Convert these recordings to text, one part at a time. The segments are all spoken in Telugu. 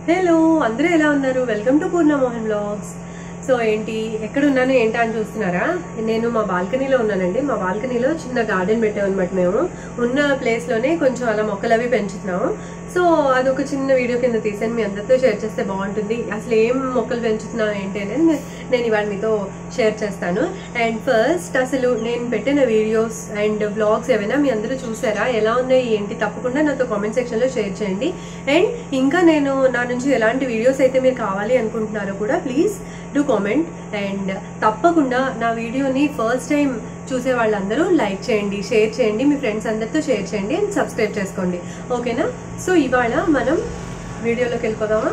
హలో అందరూ ఎలా ఉన్నారు welcome to Purna Mohan blogs so ఏంటి ఎక్కడ ఉన్నాను ఏంటా అని చూస్తున్నారా నేను మా బాల్కనీలో ఉన్నానండి మా బాల్కనీలో చిన్న గార్డెన్ పెట్టామన్నమాట మేము ఉన్న ప్లేస్ లోనే కొంచెం అలా మొక్కలు అవి పెంచుతున్నాము సో అదొక చిన్న వీడియో కింద తీసాను మీ అందరితో షేర్ చేస్తే బాగుంటుంది అసలు ఏం మొక్కలు పెంచుతున్నాం ఏంటి అనేది నే- నేను ఇవాళ మీతో షేర్ చేస్తాను అండ్ ఫస్ట్ అసలు నేను పెట్టిన వీడియోస్ అండ్ బ్లాగ్స్ ఏమైనా మీ అందరూ చూసారా ఎలా ఉన్నాయి ఏంటి తప్పకుండా నాతో కామెంట్ సెక్షన్ లో షేర్ చేయండి అండ్ ఇంకా నేను నా నుంచి ఎలాంటి వీడియోస్ అయితే మీరు కావాలి అనుకుంటున్నారో కూడా ప్లీజ్ డూ కామెంట్ అండ్ తప్పకుండా నా వీడియోని ఫస్ట్ టైం చూసే వాళ్ళందరూ లైక్ చేయండి షేర్ చేయండి మీ ఫ్రెండ్స్ అందరితో షేర్ చేయండి అండ్ సబ్స్క్రైబ్ చేసుకోండి ఓకేనా సో ఇవాళ మనం వీడియోలోకి వెళ్ళిపోదామా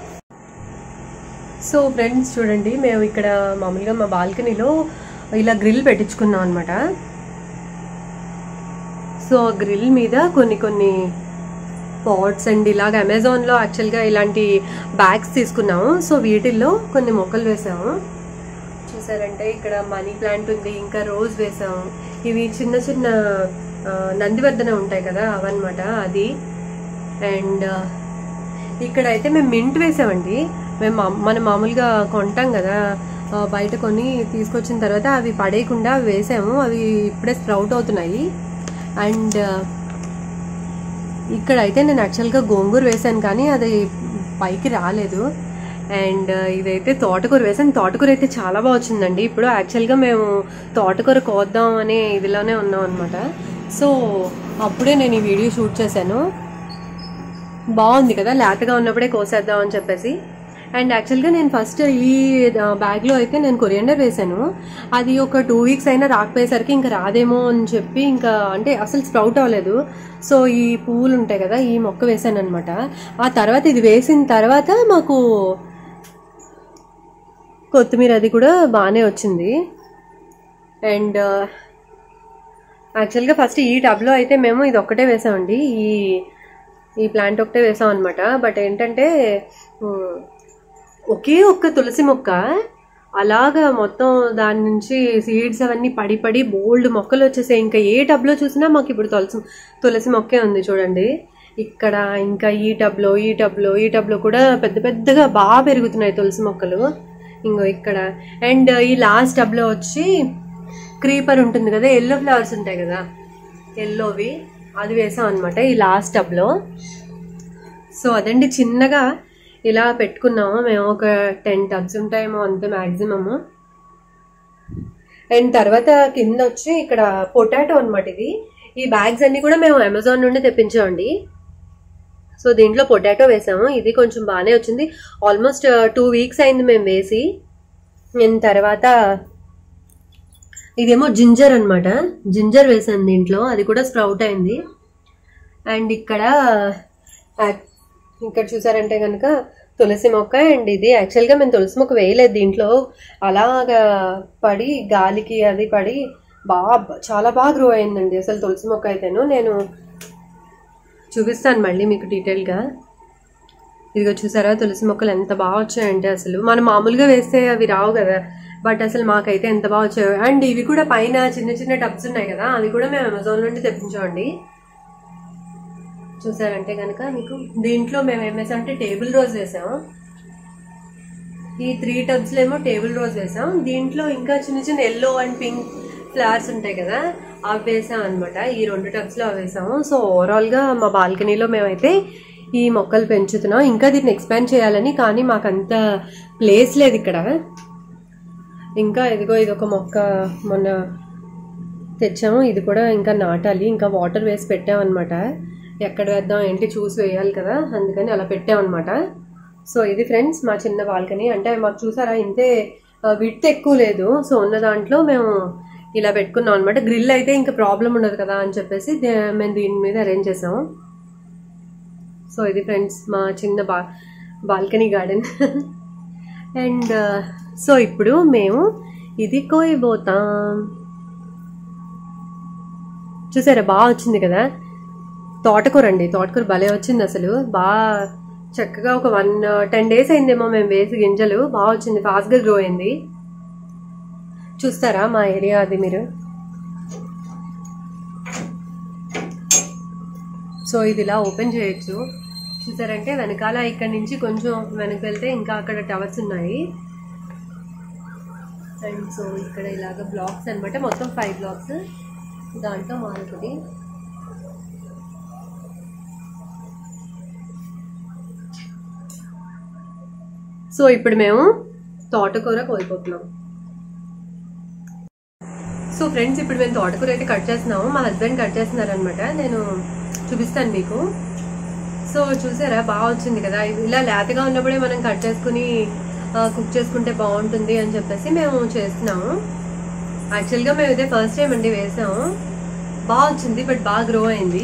సో ఫ్రెండ్స్ చూడండి మేము ఇక్కడ మామూలుగా మా బాల్కనీలో ఇలా గ్రిల్ పెట్టించుకున్నాం అనమాట సో ఆ గ్రిల్ మీద కొన్ని కొన్ని పాట్స్ అండ్ ఇలాగ అమెజాన్లో యాక్చువల్గా ఇలాంటి బ్యాగ్స్ తీసుకున్నాము సో వీటిల్లో కొన్ని మొక్కలు వేసాము చూసారంటే ఇక్కడ మనీ ప్లాంట్ ఉంది ఇంకా రోజ్ వేసాము ఇవి చిన్న చిన్న ఆ, నందివర్ధన ఉంటాయి కదా అవన్నమాట అది అండ్ ఇక్కడ అయితే మేము మింట్ వేసామండి మేము మా- మనం మామూలుగా కొంటాం కదా ఆ, బయట కొని తీసుకొచ్చిన తర్వాత అవి పడేయకుండా వేసాము అవి ఇప్పుడే స్ప్రౌట్ అవుతున్నాయి అండ్ ఇక్కడ అయితే నేను యాక్చువల్గా గోంగూర వేసాను కానీ అది పైకి రాలేదు అండ్ ఇదైతే తోటకూర వేసాను తోటకూర అయితే చాలా బాగా వచ్చిందండి ఇప్పుడు యాక్చువల్గా మేము తోటకూర కోద్దాం అనే ఇదిలోనే ఉన్నాం అనమాట సో అప్పుడే నేను ఈ వీడియో షూట్ చేశాను బాగుంది కదా లేతగా ఉన్నప్పుడే కోసేద్దాం అని చెప్పేసి అండ్ యాక్చువల్గా నేను ఫస్ట్ ఈ బ్యాగ్లో అయితే నేను కొరియండర్ వేసాను అది ఒక టూ వీక్స్ అయినా రాకపోయేసరికి ఇంకా రాదేమో అని చెప్పి ఇంకా అంటే అసలు స్ప్రౌట్ అవ్వలేదు సో ఈ పువ్వులు ఉంటాయి కదా ఈ మొక్క వేసాను అనమాట ఆ తర్వాత ఇది వేసిన తర్వాత మాకు కొత్తిమీర అది కూడా బాగానే వచ్చింది అండ్ యాక్చువల్గా ఫస్ట్ ఈ టబ్లో అయితే మేము ఇది ఒక్కటే వేసామండి ఈ ఈ ప్లాంట్ ఒకటే వేసాం అనమాట బట్ ఏంటంటే ఉమ్, ఒకే ఒక్క తులసి మొక్క అలాగా మొత్తం దాని నుంచి సీడ్స్ అవన్నీ పడి పడి బోల్డ్ మొక్కలు వచ్చేసాయి ఇంకా ఏ టబ్లో చూసినా మాకు ఇప్పుడు తులసి తులసి మొక్కే ఉంది చూడండి ఇక్కడ ఇంకా ఈ టబ్లో ఈ టబ్లో ఈ టబ్లో కూడా పెద్ద పెద్దగా బాగా పెరుగుతున్నాయి తులసి మొక్కలు ఇంకో ఇక్కడ అండ్ ఈ లాస్ట్ టబ్లో వచ్చి క్రీపర్ ఉంటుంది కదా ఎల్లో ఫ్లవర్స్ ఉంటాయి కదా ఎల్లోవి అది వేసాం అనమాట ఈ లాస్ట్ టబ్లో సో అదండి చిన్నగా ఇలా పెట్టుకున్నాము మేము ఒక టెన్ టబ్స్ ఉంటాయేమో అంతే మ్యాక్సిమమ్ అండ్ తర్వాత కింద వచ్చి ఇక్కడ పొటాటో అన్నమాట ఇది ఈ బ్యాగ్స్ అన్ని కూడా మేము అమెజాన్ నుండి తెప్పించామండి సో దీంట్లో పొటాటో వేసాము ఇది కొంచెం బాగానే వచ్చింది ఆల్మోస్ట్ టూ వీక్స్ అయింది మేము వేసి నేను తర్వాత ఇదేమో జింజర్ అన్నమాట జింజర్ వేసాను దీంట్లో అది కూడా స్ప్రౌట్ అయింది అండ్ ఇక్కడ యాక్- ఇక్కడ చూసారంటే కనుక తులసి మొక్క అండ్ ఇది యాక్చువల్గా మేము తులసి మొక్క వేయలేదు దీంట్లో అలాగా పడి గాలికి అది పడి బాగా చాలా బాగా గ్రో అయిందండి అసలు తులసి మొక్క అయితేను నేను చూపిస్తాను మళ్ళీ మీకు డీటెయిల్గా ఇదిగో చూసారా తులసి మొక్కలు ఎంత బాగా వచ్చాయంటే అసలు మనం మామూలుగా వేస్తే అవి రావు కదా బట్ అసలు మాకైతే ఎంత బాగా వచ్చాయో అండ్ ఇవి కూడా పైన చిన్న చిన్న టబ్స్ ఉన్నాయి కదా అవి కూడా మేము అమెజాన్ నుండి తెప్పించామండి చూసారంటే కనుక మీకు దీంట్లో మేము ఏం వేసాం అంటే టేబుల్ రోజ్ వేసాం ఈ త్రీ టబ్స్ లో ఏమో టేబుల్ రోజ్ వేసాం దీంట్లో ఇంకా చిన్న చిన్న ఎల్లో అండ్ పింక్ ఫ్లవర్స్ ఉంటాయి కదా అవి వేసాం అనమాట ఈ రెండు టబ్స్ లో అవి వేసాము సో ఓవరాల్ గా మా బాల్కనీలో మేమైతే ఈ మొక్కలు పెంచుతున్నాం ఇంకా దీన్ని ఎక్స్పాండ్ చేయాలని కానీ మాకు అంత ప్లేస్ లేదు ఇక్కడ ఇంకా ఇదిగో ఇది ఒక మొక్క మొన్న తెచ్చాము ఇది కూడా ఇంకా నాటాలి ఇంకా వాటర్ వేసి పెట్టామన్నమాట ఎక్కడ వేద్దాం ఏంటి చూసి వేయాలి కదా అందుకని అలా పెట్టామన్నమాట సో ఇది ఫ్రెండ్స్ మా చిన్న బాల్కనీ అంటే మాకు చూసారా ఇంతే విడ్త్ ఎక్కువ లేదు సో ఉన్న దాంట్లో మేము ఇలా పెట్టుకున్నాం అనమాట గ్రిల్ అయితే ఇంకా ప్రాబ్లం ఉండదు కదా అని చెప్పేసి దే- మేము దీని మీద అరేంజ్ చేసాము సో ఇది ఫ్రెండ్స్ మా చిన్న బా బాల్కనీ గార్డెన్ అండ్ సో ఇప్పుడు మేము ఇది కోయబోతాం చూసారా బాగా వచ్చింది కదా తోటకూర అండి తోటకూర భలే వచ్చింది అసలు బాగా చక్కగా ఒక వన్ టెన్ డేస్ అయిందేమో మేము వేసి గింజలు బాగా వచ్చింది ఫాస్ట్గా గ్రో అయింది చూస్తారా మా ఏరియా అది మీరు సో ఇది ఇలా ఓపెన్ చేయొచ్చు చూసారంటే వెనకాల ఇక్కడ నుంచి కొంచెం వెనక్కి వెళ్తే ఇంకా అక్కడ టవర్స్ ఉన్నాయి అండ్ సో ఇక్కడ ఇలాగ బ్లాక్స్ అన్నమాట మొత్తం ఫైవ్ బ్లాక్స్ దాంట్లో మారుతుంది సో ఇప్పుడు మేము తోటకూర కోల్పోతున్నాం సో ఫ్రెండ్స్ ఇప్పుడు మేము తోటకూర అయితే కట్ చేస్తున్నాము మా హస్బెండ్ కట్ చేస్తున్నారు అనమాట నేను చూపిస్తాను మీకు సో చూసారా బాగా వచ్చింది కదా ఇది ఇలా లేతగా ఉన్నప్పుడే మనం కట్ చేసుకుని కుక్ చేసుకుంటే బాగుంటుంది అని చెప్పేసి మేము చేస్తున్నాము యాక్చువల్గా మేము ఇదే ఫస్ట్ టైం అండి వేసాము బాగా వచ్చింది బట్ బాగా గ్రో అయింది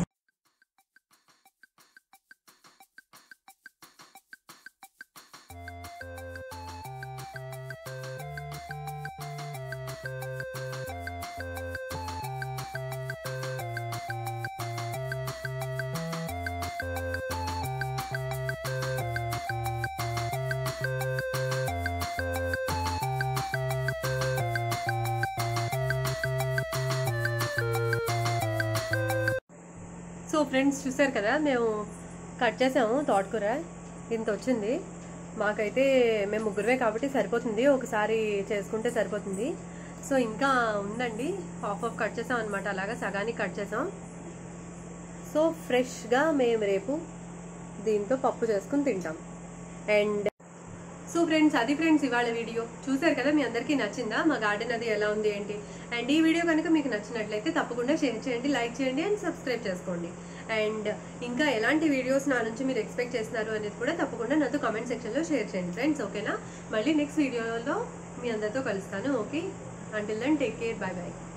సో ఫ్రెండ్స్ చూసారు కదా మేము కట్ చేసాము తోటకూర ఇంత వచ్చింది మాకైతే మేము ముగ్గురమే కాబట్టి సరిపోతుంది ఒకసారి చేసుకుంటే సరిపోతుంది సో ఇంకా ఉందండి హాఫ్ ఆఫ్ కట్ చేసాం అనమాట అలాగా సగానికి కట్ చేసాం సో ఫ్రెష్గా మేము రేపు దీంతో పప్పు చేసుకుని తింటాం అండ్ సో ఫ్రెండ్స్ అది ఫ్రెండ్స్ ఇవాళ వీడియో చూసారు కదా మీ అందరికీ నచ్చిందా మా గార్డెన్ అది ఎలా ఉంది ఏంటి అండ్ ఈ వీడియో కనుక మీకు నచ్చినట్లయితే తప్పకుండా షేర్ చేయండి లైక్ చేయండి అండ్ సబ్స్క్రైబ్ చేసుకోండి అండ్ ఇంకా ఎలాంటి వీడియోస్ నా నుంచి మీరు ఎక్స్పెక్ట్ చేస్తున్నారు అనేది కూడా తప్పకుండా నాతో కామెంట్ సెక్షన్లో షేర్ చేయండి ఫ్రెండ్స్ ఓకేనా మళ్ళీ నెక్స్ట్ వీడియోలో మీ అందరితో కలుస్తాను okay until then take care bye bye